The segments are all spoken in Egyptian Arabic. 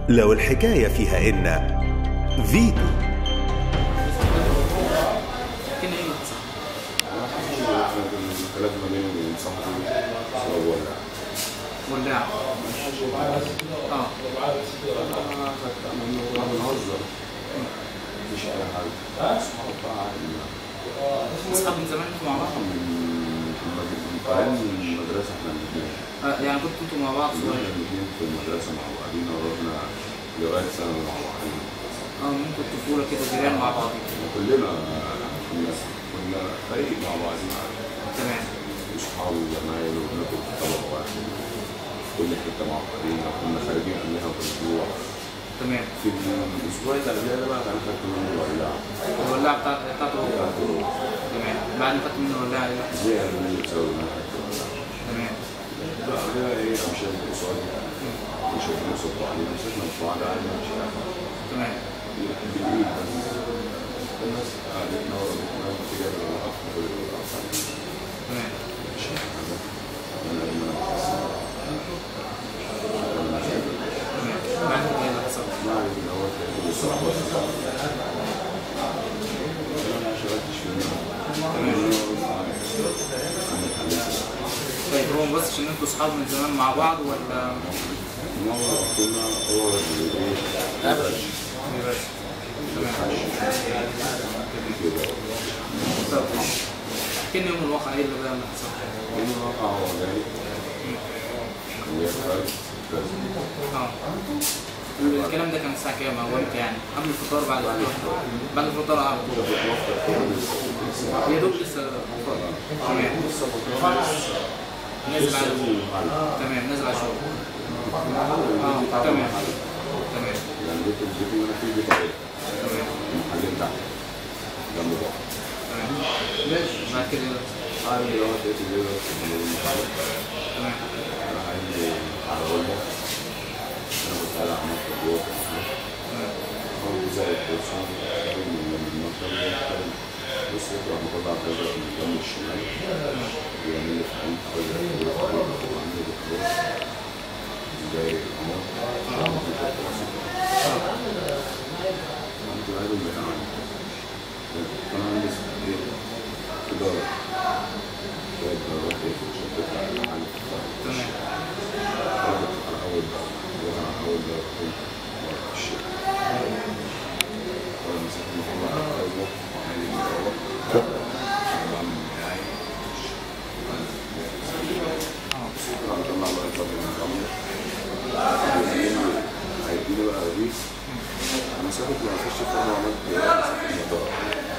لو الحكاية فيها إن فيتو كان ايه اللي حصل؟ ثلاثة ملايين من صاحبي سواء ولا ولاعة اه كنا بنهزر مفيش أي حاجة صحاب بقى عادي اصحاب من زمان انتوا مع بعض؟ من طالعين من المدرسة احنا الاثنين آه يعني كنتوا انتوا مع بعض احنا صغير الاثنين في المدرسة مع بعضينا ورحنا لغاية ثانوي مع بعضينا اه ممكن طفولة كده جيران مع بعض كلنا كنا كنا فريق مع بعضينا تمام وصحاب وزمايل وبناكل في طبق واحد كل حتة مع بعضينا كنا خارجين قبلها بأسبوع تمام في الأسبوع اللي قبلها ده بقى كان خدت منه ولاعة الولاعة بتاعت- بتاعته هو تمام بعد ما خدت منه الولاعة دي زي اللي بتسوي معاها حتة ولاعة تمام بقى ده ايه مش قصاد مش هنوصل بعض مسكنا في بعض عادي مش عارف تمام بالإيد بس الناس قعدتنا وربطنا وتجاه الأخ كل الأخ تمام مش حاجة أنا لما تمام بعد كده ايه اللي حصل؟ ما أعرف إن هو كان الصراحة أنا ما شغلتش في طيب هو ما بصش ان انتوا اصحاب من زمان مع بعض ولا مرة كنا هو اللي إيه أبرج بس تمام كده طب كان يوم الواقع ايه اللي بقى اللي حصل؟ كنا وقع هو جاي كان يفعل كذا اه الكلام ده كان الساعة كام او امتى يعني؟ قبل الفطار بعد الفطار؟ بعد الفطار على طول يا دوب لسه فطار تمام نازل على تمام نازل على الشغل اه تمام تمام يعني بيت البيت اللي انا فيه بيت عيلة تمام المحلين تحت جنب بعض تمام بعد كده إيه اللي حصل؟ عارف اللي هو لقيت الليلة في المحل تمام راح قال لي على والله انا كنت قاعد على المكتب جوه في المحل تمام هو زي الكرسي خرج من من المكتب بص يطلع مقطع كذا في الجنب الشمال بيعمل لي في عين كذا وعندي دكتور زي القمر كنت قاعد بالعين كان عندي ايه إدارة شوية إدارات إيه في الشركة بتاع المحل تمام خرجت على أول دور على أول دور في الشركة أول ما مسكت المحل على أول دور وعمل لي إدارة بعمل معايا طلع طلع بقى الفضل من الأمر هيديني بقى رغيف أنا سافرت لما أخش في الأمر عملت إيه؟ مسكت المطار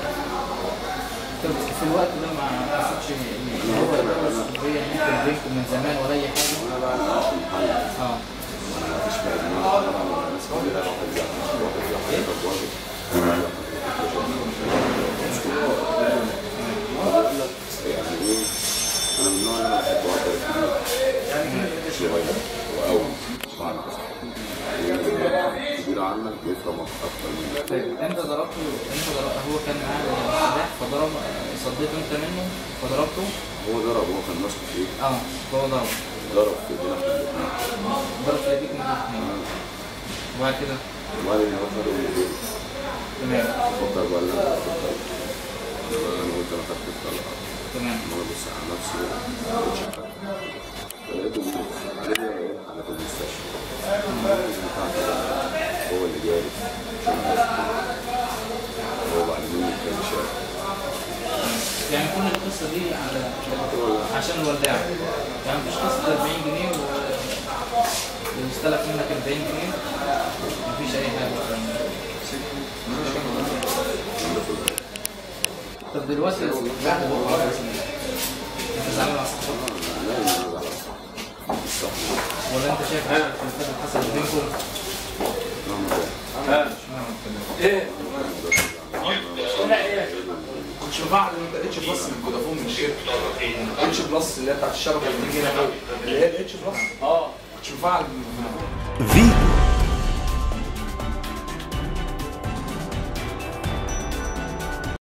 طب في الوقت ده ما حسيتش ان هو الصحوبية ممكن بينكم من زمان ولا اي حاجة؟ وأنا بقى قاعد في المحل اه ما فيش بقى دماغ ناس كلها واحد زعل واحد زعل واحد يعني ايه انا من النوع اللي انا بحب اقدر شويه واول بعد كبير عنك بيفهم اكتر منك طيب انت ضربته انت ضرب هو كان معاه سلاح فضرب صديت انت منه فضربته هو ضرب هو كان ماسك فيه اه هو ضرب ضرب في ايدينا احنا الاثنين ضرب في ايديك من الاثنين وبعد كده وبعدين هو خده من ايديه تمام فكر بقى اللي انا فكر انا قلت انا خدت الطلقه تمام انا ببص على نفسي مش عارف. فلقيته بيقول عليا ايه على في المستشفى بتاع كده هو اللي جالي هو بعد مني كان شاف يعني كل القصه دي على عشان الولاعه يعني مفيش قصه 40 جنيه و واستلف منك 40 جنيه مفيش اي حاجه طب دلوقتي بعد الوقت انت زعلان على صاحبك لا انا زعلان صح ولا انت شايف حاجه في الفتره اللي حصلت بينكم؟ نعم ايه لا ايه كنتش مفعل ان انت اتش بلس من فودافون من غير اتش بلس اللي هي بتاعت الشبكه اللي بتيجي هنا فوق اللي هي الاتش بلس اه كنتش مفعل من فيتو